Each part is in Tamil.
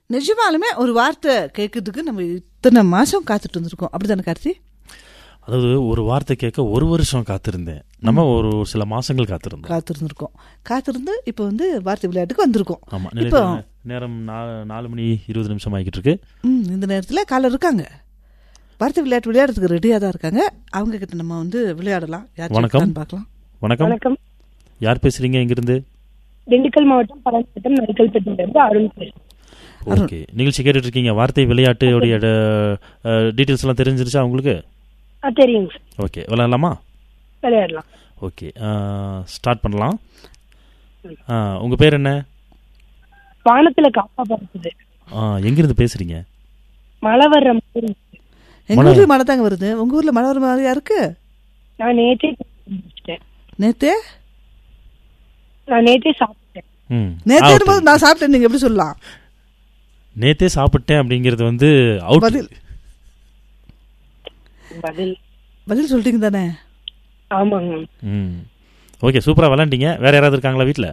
நிஜமாலுமே ஒரு வார்த்தை கேட்கறதுக்கு நம்ம இத்தனை மாசம் காத்துட்டு இருந்திருக்கோம் அப்படிதானே கார்த்தி அதாவது ஒரு வார்த்தை கேட்க ஒரு வருஷம் காத்திருந்தேன் நம்ம ஒரு சில மாசங்கள் காத்திருந்தோம் காத்திருந்திருக்கோம் காத்திருந்து இப்போ வந்து வார்த்தை விளையாட்டுக்கு வந்திருக்கோம் ஆமா இப்போ நிலையத்தில் நேரம் நா- நாலு மணி இருபது நிமிஷம் ஆகிட்டு இருக்கு ம், இந்த நேரத்தில் காலர் இருக்காங்க வார்த்தை விளையாட்டு விளையாடுறதுக்கு ரெடியாக தான் இருக்காங்க அவங்க கிட்ட நம்ம வந்து விளையாடலாம் யார் வணக்கம். ஜெயிப்பான்னு பார்க்கலாம் வணக்கம் வணக்கம் யார் பேசுறீங்க இங்கிருந்து திண்டுக்கல் மாவட்டம் பழனிப்பட்டம் நரிக்கல்பட்டியிலிருந்து அருண் பேசுறேன் ஓகே நிகழ்ச்சி கேட்டுட்டு இருக்கீங்க வார்த்தை விளையாட்டு உடைய டீட்டெயில்ஸ் எல்லாம் தெரிஞ்சிருச்சா உங்களுக்கு ஆ தெரியுங்க சார் ஓகே விளையாடலாமா விளையாடலாம் ஓகே ஸ்டார்ட் பண்ணலாம் ஆ, உங்க பேர் என்ன வானத்துல காப்பா பறக்குது ஆ, எங்கிருந்து பேசுறீங்க மழை வர்ற மாதிரி இருக்கு. எங்க மழை. ஊர்லயும் மழை தாங்க வருது உங்க ஊர்ல மழை வர மாதிரியா இருக்கு நான் நேற்றே முடிச்சிட்டேன் நேத்தே நான் நேற்றே சாப்பிட்டேன் ம் நேத்தே out. போது நான் சாப்பிட்டேன் நீங்க எப்படி சொல்லலாம் நேத்தே சாப்பிட்டேன் அப்படிங்கிறது வந்து அவுட் பதில் பதில் பதில் சொல்லிட்டீங்க தானே ஆமாங்க ம் ஓகே சூப்பரா விளாண்டீங்க வேற யாராவது இருக்காங்களா வீட்ல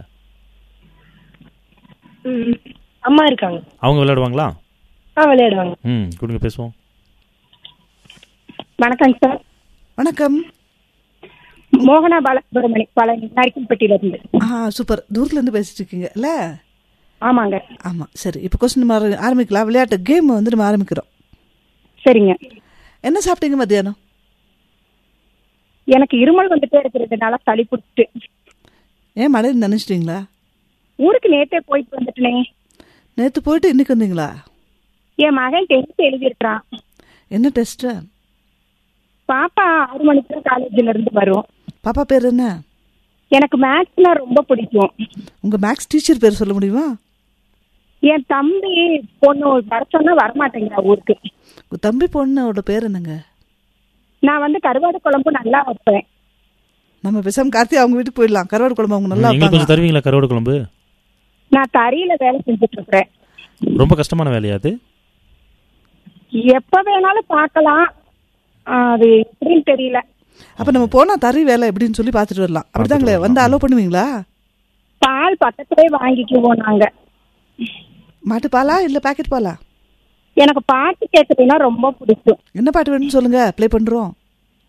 ம். அம்மா இருக்காங்க அவங்க விளையாடுவாங்களா ஆ விளையாடுவாங்க ம் கொடுங்க பேசுவோம் வணக்கங்க சார் வணக்கம் மோகனா பாலசுப்ரமணி பழனி நரிக்கல்பட்டியில இருந்து ஆ சூப்பர் தூரத்துல இருந்து பேசிட்டு இருக்கீங்க இல்ல ஆமாங்க ஆமா சரி இப்போ கொஸ்டின் நம்ம ஆர- ஆரம்பிக்கலாம் விளையாட்டு கேம் வந்து நம்ம ஆரம்பிக்கிறோம் சரிங்க என்ன சாப்பிட்டீங்க மத்தியானம் எனக்கு இருமல் வந்துட்டே இருக்கிறதுனால சளி பிடிச்சிட்டு ஏன் மழையில் நினைச்சிட்டீங்களா ஊருக்கு நேத்தே போயிட்டு வந்துட்டேனே நேத்து போயிட்டு இன்னைக்கு வந்தீங்களா என் மகன் டென்த் எழுதியிருக்கிறான் என்ன டெஸ்ட் பாப்பா ஆறு மணிக்கு தான் காலேஜ்ல இருந்து வரும் பாப்பா பேர் என்ன எனக்கு மேத்ஸ்னா ரொம்ப பிடிக்கும் உங்க மேக்ஸ் டீச்சர் பேர் சொல்ல முடியுமா என் தம்பி பொண்ணு வர சொன்னா வரமாட்டேங்கிறா ஊருக்கு உங்க தம்பி பொண்ணோட பேர் என்னங்க நான் வந்து கருவாடு குழம்பு நல்லா வைப்பேன் நம்ம பேசாம கார்த்தி அவங்க வீட்டுக்கு போயிடலாம் கருவாடு குழம்பு அவங்க நல்லா எங்களுக்கு வைப்பாங்க கொஞ்சம் தருவீங்களா கருவாடு குழம்பு நான் தறியில வேலை செஞ்சுட்டு இருக்கிறேன் ரொம்ப கஷ்டமான வேலையா அது எப்ப வேணாலும் பார்க்கலாம் அது எப்படின்னு தெரியல அப்ப நம்ம போனா தறி வேலை எப்படின்னு சொல்லி பாத்துட்டு வரலாம் அப்படிதாங்களே வந்து அலோ பண்ணுவீங்களா பால் பக்கத்திலே வாங்கிக்குவோம் நாங்க மாட்டு பாலா இல்ல பாக்கெட் பாலா எனக்கு பாட்டு கேட்கறதுன்னா ரொம்ப பிடிக்கும் என்ன பாட்டு வேணும்னு சொல்லுங்க ப்ளே பண்றோம்